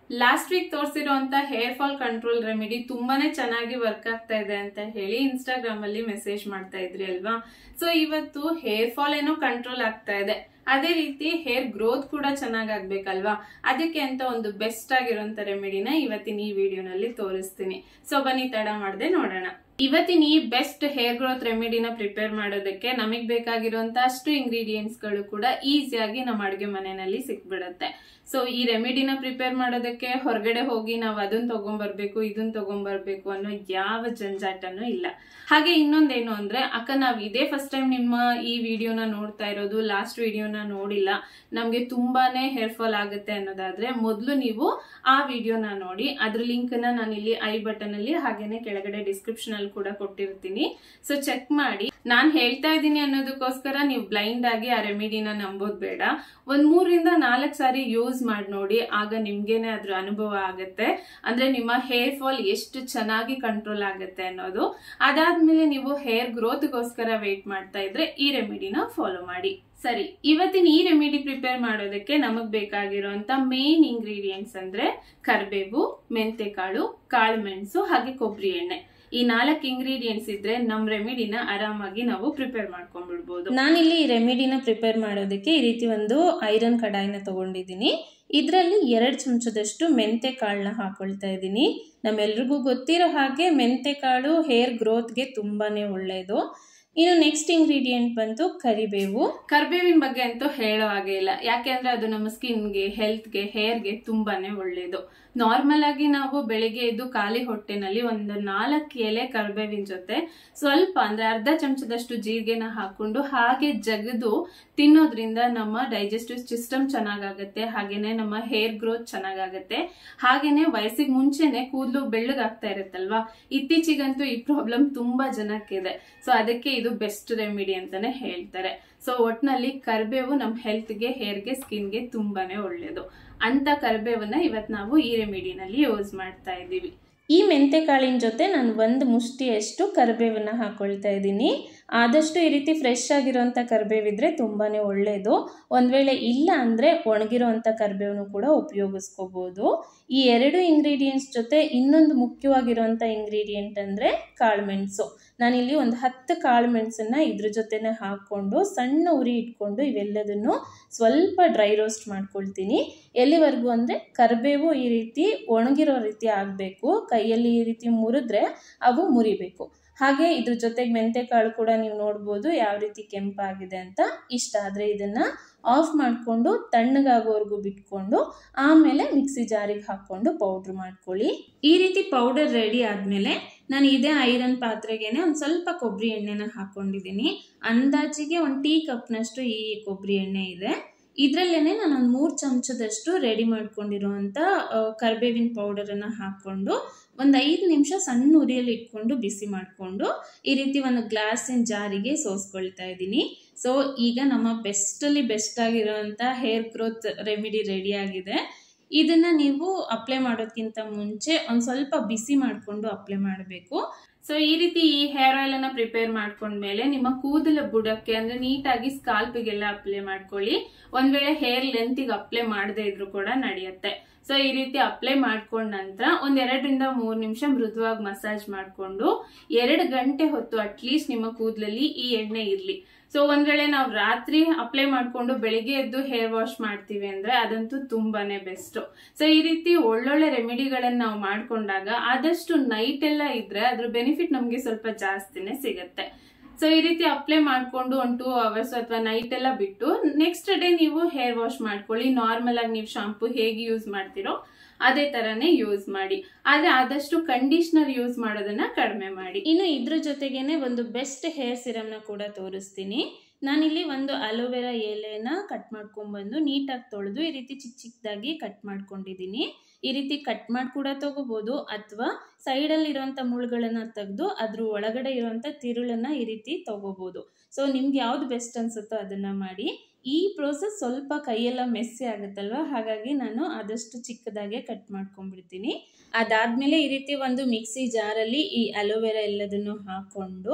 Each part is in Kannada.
ಲಾಸ್ಟ್ ವೀಕ್ ತೋರಿಸಿರುವಂತ ಹೇರ್ ಫಾಲ್ ಕಂಟ್ರೋಲ್ ರೆಮಿಡಿ ತುಂಬಾನೇ ಚೆನ್ನಾಗಿ ವರ್ಕ್ ಆಗ್ತಾ ಇದೆ ಅಂತ ಹೇಳಿ ಇನ್ಸ್ಟಾಗ್ರಾಮ್ ಅಲ್ಲಿ ಮೆಸೇಜ್ ಮಾಡ್ತಾ ಇದ್ರಿ ಅಲ್ವಾ ಸೊ ಇವತ್ತು ಹೇರ್ ಫಾಲ್ ಏನೋ ಕಂಟ್ರೋಲ್ ಆಗ್ತಾ ಇದೆ ಅದೇ ರೀತಿ ಹೇರ್ ಗ್ರೋತ್ ಕೂಡ ಚೆನ್ನಾಗ್ ಆಗ್ಬೇಕಲ್ವಾ ಅದಕ್ಕೆ ಅಂತ ಒಂದು ಬೆಸ್ಟ್ ಆಗಿರುವಂತ ರೆಮಿಡಿನ ಇವತ್ತಿನ ಈ ವಿಡಿಯೋನಲ್ಲಿ ತೋರಿಸ್ತೀನಿ ಸೊ ಬನ್ನಿ ತಡ ಮಾಡದೆ ನೋಡೋಣ ಇವತ್ತಿನ ಈ ಬೆಸ್ಟ್ ಹೇರ್ ಗ್ರೋತ್ ರೆಮಿಡಿನ ಪ್ರಿಪೇರ್ ಮಾಡೋದಕ್ಕೆ ನಮಗ್ ಬೇಕಾಗಿರುವಂತ ಅಷ್ಟು ಇಂಗ್ರೀಡಿಯೆಂಟ್ಸ್ ಗಳು ಕೂಡ ಈಸಿಯಾಗಿ ನಮ್ಮ ಅಡುಗೆ ಮನೆಯಲ್ಲಿ ಸಿಕ್ಬಿಡುತ್ತೆ ಸೊ ಈ ರೆಮಿಡಿನ ಪ್ರಿಪೇರ್ ಮಾಡೋದಕ್ಕೆ ಹೊರಗಡೆ ಹೋಗಿ ನಾವು ಅದನ್ನ ತಗೊಂಡ್ಬರ್ಬೇಕು ಇದನ್ನ ತಗೊಂಡ್ಬರ್ಬೇಕು ಅನ್ನೋ ಯಾವ ಜಂಜಾಟನೂ ಇಲ್ಲ ಹಾಗೆ ಇನ್ನೊಂದೇನು ಅಂದ್ರೆ ಅಕ್ಕ ನಾವ್ ಇದೇ ಫಸ್ಟ್ ಟೈಮ್ ನಿಮ್ಮ ಈ ವಿಡಿಯೋನ ನೋಡ್ತಾ ಇರೋದು ಲಾಸ್ಟ್ ವಿಡಿಯೋನ ನೋಡಿಲ್ಲ ನಮ್ಗೆ ತುಂಬಾನೇ ಹೇರ್ ಫಾಲ್ ಆಗುತ್ತೆ ಅನ್ನೋದಾದ್ರೆ ಮೊದಲು ನೀವು ಆ ವಿಡಿಯೋನ ನೋಡಿ ಅದ್ರ ಲಿಂಕ್ ನ ನಾನು ಇಲ್ಲಿ ಐ ಬಟನ್ ಅಲ್ಲಿ ಹಾಗೇನೆ ಕೆಳಗಡೆ ಡಿಸ್ಕ್ರಿಪ್ಷನ್ ಅಲ್ಲಿ ಕೂಡ ಕೊಟ್ಟಿರ್ತೀನಿ ಸೊ ಚೆಕ್ ಮಾಡಿ ನಾನ್ ಹೇಳ್ತಾ ಇದ್ದೀನಿ ಅನ್ನೋದಕ್ಕೋಸ್ಕರ ನೀವು ಬ್ಲೈಂಡ್ ಆಗಿ ಆ ರೆಮಿಡಿನ ನಂಬೋದ್ ಬೇಡ ಒಂದ್ ಮೂರಿಂದ ನಾಲ್ಕು ಸಾರಿ ಯೂಸ್ ಮಾಡಿ ನೋಡಿ ಆಗ ನಿಮ್ಗೇನೆ ಅದ್ರ ಅನುಭವ ಆಗುತ್ತೆ ಅಂದ್ರೆ ನಿಮ್ಮ ಹೇರ್ ಫಾಲ್ ಎಷ್ಟು ಚೆನ್ನಾಗಿ ಕಂಟ್ರೋಲ್ ಆಗುತ್ತೆ ಅನ್ನೋದು ಅದಾದ್ಮೇಲೆ ನೀವು ಹೇರ್ ಗ್ರೋತ್ಗೋಸ್ಕರ ವೇಟ್ ಮಾಡ್ತಾ ಇದ್ರೆ ಈ ರೆಮಿಡಿನ ಫಾಲೋ ಮಾಡಿ ಸರಿ ಇವತ್ತಿನ ಈ ರೆಮಿಡಿ ಪ್ರಿಪೇರ್ ಮಾಡೋದಕ್ಕೆ ನಮಗ್ ಬೇಕಾಗಿರುವಂತ ಮೇನ್ ಇಂಗ್ರೀಡಿಯೆಂಟ್ಸ್ ಅಂದ್ರೆ ಕರಿಬೇವು ಮೆಂತೆಕಾಳು ಕಾಳು ಮೆಣಸು ಹಾಗೆ ಕೊಬ್ಬರಿ ಎಣ್ಣೆ ಈ ನಾಲ್ಕು ಇಂಗ್ರೀಡಿಯೆಂಟ್ಸ್ ಇದ್ರೆ ನಮ್ ರೆಮಿಡಿನ ಆರಾಮಾಗಿ ನಾವು ಪ್ರಿಪೇರ್ ಮಾಡ್ಕೊಂಡ್ಬಿಡ್ಬೋದು ನಾನಿಲ್ಲಿ ಈ ರೆಮಿಡಿನ ಪ್ರಿಪೇರ್ ಮಾಡೋದಕ್ಕೆ ಈ ರೀತಿ ಒಂದು ಐರನ್ ಕಡಾಯಿನ ತಗೊಂಡಿದ್ದೀನಿ ಇದರಲ್ಲಿ ಎರಡು ಚಮಚದಷ್ಟು ಮೆಂತೆ ಕಾಳನ್ನ ಹಾಕೊಳ್ತಾ ಇದ್ದೀನಿ ನಮ್ಮೆಲ್ರಿಗೂ ಗೊತ್ತಿರೋ ಹಾಗೆ ಮೆಂತೆ ಕಾಳು ಹೇರ್ ಗ್ರೋತ್ಗೆ ತುಂಬಾನೇ ಒಳ್ಳೆಯದು ಇನ್ನು ನೆಕ್ಸ್ಟ್ ಇಂಗ್ರೀಡಿಯೆಂಟ್ ಬಂತು ಕರಿಬೇವು ಕರ್ಬೇವಿನ ಬಗ್ಗೆ ಅಂತೂ ಹೇಳೋ ಹಾಗೆ ಇಲ್ಲ ಯಾಕೆಂದ್ರೆ ಅದು ನಮ್ಮ ಸ್ಕಿನ್ಗೆ ಹೆಲ್ತ್ಗೆ ಹೇರ್ಗೆ ತುಂಬಾನೇ ಒಳ್ಳೇದು ನಾರ್ಮಲ್ ಆಗಿ ನಾವು ಬೆಳಿಗ್ಗೆ ಎದ್ದು ಖಾಲಿ ಹೊಟ್ಟೆನಲ್ಲಿ ಒಂದು ನಾಲ್ಕು ಎಲೆ ಕರ್ಬೇವಿನ ಜೊತೆ ಸ್ವಲ್ಪ ಅಂದ್ರೆ ಅರ್ಧ ಚಮಚದಷ್ಟು ಜೀರಿಗೆನ ಹಾಕೊಂಡು ಹಾಗೆ ಜಗದು ತಿನ್ನೋದ್ರಿಂದ ನಮ್ಮ ಡೈಜೆಸ್ಟಿವ್ ಸಿಸ್ಟಮ್ ಚೆನ್ನಾಗಾಗತ್ತೆ ಹಾಗೇನೆ ನಮ್ಮ ಹೇರ್ ಗ್ರೋತ್ ಚೆನ್ನಾಗಾಗತ್ತೆ ಹಾಗೇನೆ ವಯಸ್ಸಿಗೆ ಮುಂಚೆನೆ ಕೂದಲು ಬೆಳ್ಳಗಾಗ್ತಾ ಇರುತ್ತಲ್ವಾ ಇತ್ತೀಚಿಗಂತೂ ಈ ಪ್ರಾಬ್ಲಮ್ ತುಂಬಾ ಜನಕ್ಕಿದೆ ಸೊ ಅದಕ್ಕೆ ಇದು ಬೆಸ್ಟ್ ರೆಮಿಡಿ ಅಂತಾನೆ ಹೇಳ್ತಾರೆ ಸೊ ಒಟ್ನಲ್ಲಿ ಕರಿಬೇವು ನಮ್ಮ ಹೆಲ್ತ್ಗೆ ಹೇರ್ಗೆ ಸ್ಕಿನ್ಗೆ ತುಂಬಾನೇ ಒಳ್ಳೇದು ಅಂತ ಕರಿಬೇವನ್ನ ಇವತ್ ನಾವು ಈ ರೆಮಿಡಿನಲ್ಲಿ ಯೂಸ್ ಮಾಡ್ತಾ ಇದ್ದೀವಿ ಈ ಮೆಂತೆ ಕಾಳಿನ ಜೊತೆ ನಾನು ಒಂದು ಮುಷ್ಟಿಯಷ್ಟು ಕರಿಬೇವನ್ನ ಹಾಕೊಳ್ತಾ ಇದ್ದೀನಿ ಆದಷ್ಟು ಈ ರೀತಿ ಫ್ರೆಶ್ ಆಗಿರೋಂಥ ಕರಿಬೇವಿದ್ರೆ ತುಂಬಾ ಒಳ್ಳೆಯದು ಒಂದು ವೇಳೆ ಇಲ್ಲ ಅಂದರೆ ಒಣಗಿರೋಂಥ ಕರಿಬೇವನ್ನು ಕೂಡ ಉಪಯೋಗಿಸ್ಕೋಬೋದು ಈ ಎರಡು ಇಂಗ್ರೀಡಿಯೆಂಟ್ಸ್ ಜೊತೆ ಇನ್ನೊಂದು ಮುಖ್ಯವಾಗಿರುವಂಥ ಇಂಗ್ರೀಡಿಯೆಂಟ್ ಅಂದರೆ ಕಾಳುಮೆಣಸು ನಾನಿಲ್ಲಿ ಒಂದು ಹತ್ತು ಕಾಳುಮೆಣಸನ್ನು ಇದ್ರ ಜೊತೆನೆ ಹಾಕ್ಕೊಂಡು ಸಣ್ಣ ಉರಿ ಇಟ್ಕೊಂಡು ಇವೆಲ್ಲದನ್ನು ಸ್ವಲ್ಪ ಡ್ರೈ ರೋಸ್ಟ್ ಮಾಡ್ಕೊಳ್ತೀನಿ ಎಲ್ಲಿವರೆಗೂ ಅಂದರೆ ಕರಿಬೇವು ಈ ರೀತಿ ಒಣಗಿರೋ ರೀತಿ ಆಗಬೇಕು ಕೈಯಲ್ಲಿ ಈ ರೀತಿ ಮುರಿದ್ರೆ ಅವು ಮುರಿಬೇಕು ಹಾಗೆ ಇದ್ರ ಜೊತೆಗೆ ಮೆಂತೆಕಾಳು ಕೂಡ ನೀವು ನೋಡ್ಬೋದು ಯಾವ ರೀತಿ ಕೆಂಪಾಗಿದೆ ಅಂತ ಇಷ್ಟ ಆದರೆ ಇದನ್ನು ಆಫ್ ಮಾಡಿಕೊಂಡು ತಣ್ಣಗಾಗೋವರೆಗೂ ಬಿಟ್ಕೊಂಡು ಆಮೇಲೆ ಮಿಕ್ಸಿ ಜಾರಿಗೆ ಹಾಕ್ಕೊಂಡು ಪೌಡ್ರ್ ಮಾಡ್ಕೊಳ್ಳಿ ಈ ರೀತಿ ಪೌಡರ್ ರೆಡಿ ಆದಮೇಲೆ ನಾನು ಇದೇ ಐರನ್ ಪಾತ್ರೆಗೇನೆ ಒಂದು ಸ್ವಲ್ಪ ಕೊಬ್ಬರಿ ಎಣ್ಣೆನ ಹಾಕ್ಕೊಂಡಿದ್ದೀನಿ ಅಂದಾಜಿಗೆ ಒಂದು ಟೀ ಕಪ್ನಷ್ಟು ಈ ಕೊಬ್ಬರಿ ಎಣ್ಣೆ ಇದೆ ಇದರಲ್ಲೇ ನಾನು ಒಂದು ಮೂರು ಚಮಚದಷ್ಟು ರೆಡಿ ಮಾಡ್ಕೊಂಡಿರುವಂಥ ಕರಿಬೇವಿನ ಪೌಡರನ್ನು ಹಾಕ್ಕೊಂಡು ಒಂದು ಐದು ನಿಮಿಷ ಸಣ್ಣ ಉರಿಯಲ್ಲಿ ಇಟ್ಕೊಂಡು ಬಿಸಿ ಮಾಡಿಕೊಂಡು ಈ ರೀತಿ ಒಂದು ಗ್ಲಾಸಿನ ಜಾರಿಗೆ ಸೋಸ್ಕೊಳ್ತಾ ಇದ್ದೀನಿ ಸೊ ಈಗ ನಮ್ಮ ಬೆಸ್ಟಲ್ಲಿ ಬೆಸ್ಟ್ ಆಗಿರೋವಂಥ ಹೇರ್ ಗ್ರೋತ್ ರೆಮಿಡಿ ರೆಡಿ ಆಗಿದೆ ಇದನ್ನು ನೀವು ಅಪ್ಲೈ ಮಾಡೋದಕ್ಕಿಂತ ಮುಂಚೆ ಒಂದು ಸ್ವಲ್ಪ ಬಿಸಿ ಮಾಡಿಕೊಂಡು ಅಪ್ಲೈ ಮಾಡಬೇಕು ಸೊ ಈ ರೀತಿ ಈ ಹೇರ್ ಆಯಿಲ್ ಅನ್ನ ಪ್ರಿಪೇರ್ ಮಾಡ್ಕೊಂಡ್ಮೇಲೆ ನಿಮ್ಮ ಕೂದಲ ಬುಡಕ್ಕೆ ಅಂದ್ರೆ ನೀಟಾಗಿ ಸ್ಕಾಲ್ಪಿಗೆಲ್ಲ ಅಪ್ಲೈ ಮಾಡ್ಕೊಳ್ಳಿ ಒಂದ್ ವೇಳೆ ಹೇರ್ ಲೆಂತಿಗೆ ಅಪ್ಲೈ ಮಾಡದೇ ಇದ್ರು ಕೂಡ ನಡೆಯುತ್ತೆ ಸೊ ಈ ರೀತಿ ಅಪ್ಲೈ ಮಾಡ್ಕೊಂಡ ನಂತರ ಒಂದ್ ಎರಡರಿಂದ ಮೂರ್ ನಿಮಿಷ ಮೃದುವಾಗಿ ಮಸಾಜ್ ಮಾಡ್ಕೊಂಡು ಎರಡು ಗಂಟೆ ಹೊತ್ತು ಅಟ್ಲೀಸ್ಟ್ ನಿಮ್ಮ ಕೂದಲಲ್ಲಿ ಈ ಎಣ್ಣೆ ಇರ್ಲಿ ಸೊ ಒಂದ್ ವೇಳೆ ನಾವು ರಾತ್ರಿ ಅಪ್ಲೈ ಮಾಡ್ಕೊಂಡು ಬೆಳಿಗ್ಗೆ ಎದ್ದು ಹೇರ್ ವಾಶ್ ಮಾಡ್ತೀವಿ ಅಂದ್ರೆ ಅದಂತೂ ತುಂಬಾನೇ ಬೆಸ್ಟ್ ಸೊ ಈ ರೀತಿ ಒಳ್ಳೊಳ್ಳೆ ರೆಮಿಡಿಗಳನ್ನ ನಾವು ಮಾಡ್ಕೊಂಡಾಗ ಆದಷ್ಟು ನೈಟ್ ಎಲ್ಲ ಇದ್ರೆ ಅದ್ರ ಬೆನಿಫಿಟ್ ನಮ್ಗೆ ಸ್ವಲ್ಪ ಜಾಸ್ತಿನೇ ಸಿಗತ್ತೆ ಸೊ ಈ ರೀತಿ ಅಪ್ಲೈ ಮಾಡ್ಕೊಂಡು ಒಂದು ಟೂ ಅವರ್ಸ್ ಅಥವಾ ನೈಟ್ ಎಲ್ಲ ಬಿಟ್ಟು ನೆಕ್ಸ್ಟ್ ಡೇ ನೀವು ಹೇರ್ ವಾಶ್ ಮಾಡ್ಕೊಳ್ಳಿ ನಾರ್ಮಲ್ ಆಗಿ ನೀವು ಶಾಂಪು ಹೇಗೆ ಯೂಸ್ ಮಾಡ್ತೀರೋ ಅದೇ ತರನೇ ಯೂಸ್ ಮಾಡಿ ಆದ್ರೆ ಆದಷ್ಟು ಕಂಡೀಷನರ್ ಯೂಸ್ ಮಾಡೋದನ್ನ ಕಡಿಮೆ ಮಾಡಿ ಇನ್ನು ಇದ್ರ ಜೊತೆಗೇನೆ ಒಂದು ಬೆಸ್ಟ್ ಹೇರ್ ಸಿರಮ್ನ ಕೂಡ ತೋರಿಸ್ತೀನಿ ನಾನಿಲ್ಲಿ ಒಂದು ಅಲೋವೆರಾ ಎಲೆನ ಕಟ್ ಮಾಡ್ಕೊಂಡ್ಬಂದು ನೀಟಾಗಿ ತೊಳೆದು ಈ ರೀತಿ ಚಿಕ್ಕ ಚಿಕ್ಕದಾಗಿ ಕಟ್ ಮಾಡ್ಕೊಂಡಿದ್ದೀನಿ ಈ ರೀತಿ ಕಟ್ ಮಾಡಿ ಕೂಡ ತಗೋಬೋದು ಅಥವಾ ಸೈಡಲ್ಲಿ ಇರುವಂಥ ಮುಳ್ಳುಗಳನ್ನು ತೆಗೆದು ಅದ್ರ ಒಳಗಡೆ ಇರುವಂಥ ತಿರುಳನ್ನು ಈ ರೀತಿ ತಗೋಬೋದು ಸೊ ನಿಮ್ಗೆ ಯಾವ್ದು ಬೆಸ್ಟ್ ಅನ್ಸುತ್ತೋ ಅದನ್ನು ಮಾಡಿ ಈ ಪ್ರೋಸೆಸ್ ಸ್ವಲ್ಪ ಕೈಯೆಲ್ಲ ಮೆಸ್ಸಿ ಆಗುತ್ತಲ್ವ ಹಾಗಾಗಿ ನಾನು ಆದಷ್ಟು ಚಿಕ್ಕದಾಗೆ ಕಟ್ ಮಾಡ್ಕೊಂಡ್ಬಿಡ್ತೀನಿ ಅದಾದಮೇಲೆ ಈ ರೀತಿ ಒಂದು ಮಿಕ್ಸಿ ಜಾರಲ್ಲಿ ಈ ಅಲೋವೆರಾ ಎಲ್ಲದನ್ನು ಹಾಕ್ಕೊಂಡು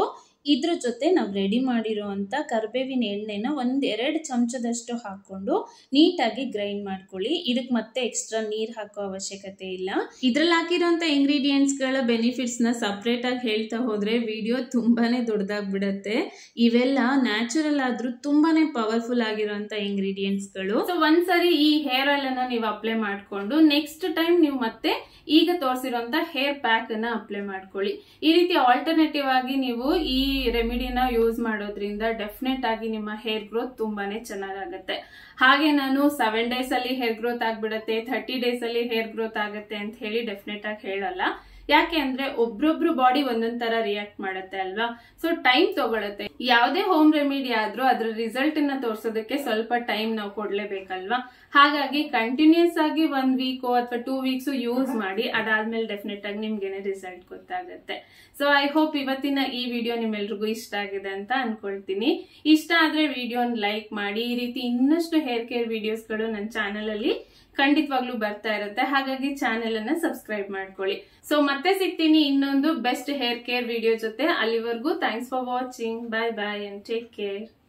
ಇದ್ರ ಜೊತೆ ನಾವು ರೆಡಿ ಮಾಡಿರುವಂಥ ಕರಿಬೇವಿನ ಎಣ್ಣೆನ ಒಂದು ಎರಡು ಚಮಚದಷ್ಟು ಹಾಕ್ಕೊಂಡು ನೀಟಾಗಿ ಗ್ರೈಂಡ್ ಮಾಡ್ಕೊಳ್ಳಿ ಇದಕ್ಕೆ ಮತ್ತೆ ಎಕ್ಸ್ಟ್ರಾ ನೀರು ಹಾಕೋ ಅವಶ್ಯಕತೆ ಇಲ್ಲ ಇದ್ರಲ್ಲಿ ಹಾಕಿರೋಂಥ ಇಂಗ್ರೀಡಿಯೆಂಟ್ಸ್ಗಳ ಬೆನಿಫಿಟ್ಸ್ನ ಸಪ್ರೇಟಾಗಿ ಹೇಳ್ತಾ ಹೋದರೆ ವಿಡಿಯೋ ತುಂಬಾನೇ ದೊಡ್ಡದಾಗ್ಬಿಡತ್ತೆ ಇವೆಲ್ಲ ನ್ಯಾಚುರಲ್ ಆದ್ರೂ ತುಂಬಾನೇ ಪವರ್ಫುಲ್ ಆಗಿರುವಂತ ಇಂಗ್ರೀಡಿಯೆಂಟ್ಸ್ಗಳು ಸೊ ಒಂದ್ಸರಿ ಈ ಹೇರ್ ಆಯಿಲ್ ಅನ್ನ ನೀವು ಅಪ್ಲೈ ಮಾಡ್ಕೊಂಡು ನೆಕ್ಸ್ಟ್ ಟೈಮ್ ನೀವು ಮತ್ತೆ ಈಗ ತೋರಿಸಿರುವಂತ ಹೇರ್ ಪ್ಯಾಕ್ ಅನ್ನ ಅಪ್ಲೈ ಮಾಡ್ಕೊಳ್ಳಿ ಈ ರೀತಿ ಆಲ್ಟರ್ನೇಟಿವ್ ಆಗಿ ನೀವು ಈ ರೆಮಿಡಿನ ಯೂಸ್ ಮಾಡೋದ್ರಿಂದ ಡೆಫಿನೆಟ್ ಆಗಿ ನಿಮ್ಮ ಹೇರ್ ಗ್ರೋತ್ ತುಂಬಾನೇ ಚೆನ್ನಾಗಾಗತ್ತೆ ಹಾಗೆ ನಾನು ಸೆವೆನ್ ಡೇಸ್ ಅಲ್ಲಿ ಹೇರ್ ಗ್ರೋತ್ ಆಗ್ಬಿಡತ್ತೆ ಥರ್ಟಿ ಡೇಸ್ ಅಲ್ಲಿ ಹೇರ್ ಗ್ರೋತ್ ಆಗುತ್ತೆ ಅಂತ ಹೇಳಿ ಡೆಫಿನೆಟ್ ಆಗಿ ಹೇಳಲ್ಲ ಯಾಕೆ ಅಂದ್ರೆ ಒಬ್ರೊಬ್ರು ಬಾಡಿ ಒಂದೊಂದ್ ತರ ರಿಯಾಕ್ಟ್ ಮಾಡುತ್ತೆ ಅಲ್ವಾ ಸೊ ಟೈಮ್ ತಗೊಳತ್ತೆ ಯಾವುದೇ ಹೋಮ್ ರೆಮಿಡಿ ಆದ್ರೂ ಅದ್ರ ರಿಸಲ್ಟ್ ನ ತೋರ್ಸೋದಕ್ಕೆ ಸ್ವಲ್ಪ ಟೈಮ್ ನಾವು ಕೊಡ್ಲೇಬೇಕಲ್ವಾ ಹಾಗಾಗಿ ಕಂಟಿನ್ಯೂಸ್ ಆಗಿ ಒನ್ ವೀಕ್ ಅಥವಾ ಟೂ ವೀಕ್ಸ್ ಯೂಸ್ ಮಾಡಿ ಅದಾದ್ಮೇಲೆ ಡೆಫಿನೆಟ್ ಆಗಿ ನಿಮ್ಗೇನೆ ರಿಸಲ್ಟ್ ಗೊತ್ತಾಗುತ್ತೆ ಸೊ ಐ ಹೋಪ್ ಇವತ್ತಿನ ಈ ವಿಡಿಯೋ ನಿಮ್ಮೆಲ್ರಿಗೂ ಇಷ್ಟ ಆಗಿದೆ ಅಂತ ಅನ್ಕೊಳ್ತೀನಿ ಇಷ್ಟ ಆದ್ರೆ ವಿಡಿಯೋನ ಲೈಕ್ ಮಾಡಿ ಈ ರೀತಿ ಇನ್ನಷ್ಟು ಹೇರ್ ಕೇರ್ ವಿಡಿಯೋಸ್ಗಳು ನನ್ನ ಚಾನೆಲ್ ಅಲ್ಲಿ ಖಂಡಿತವಾಗ್ಲೂ ಬರ್ತಾ ಇರುತ್ತೆ ಹಾಗಾಗಿ ಚಾನೆಲ್ ಅನ್ನ ಸಬ್ಸ್ಕ್ರೈಬ್ ಮಾಡ್ಕೊಳ್ಳಿ ಸೊ ಮತ್ತೆ ಸಿಗ್ತೀನಿ ಇನ್ನೊಂದು ಬೆಸ್ಟ್ ಹೇರ್ ಕೇರ್ ವಿಡಿಯೋ ಜೊತೆ ಅಲ್ಲಿವರೆಗೂ thanks for watching bye bye and take care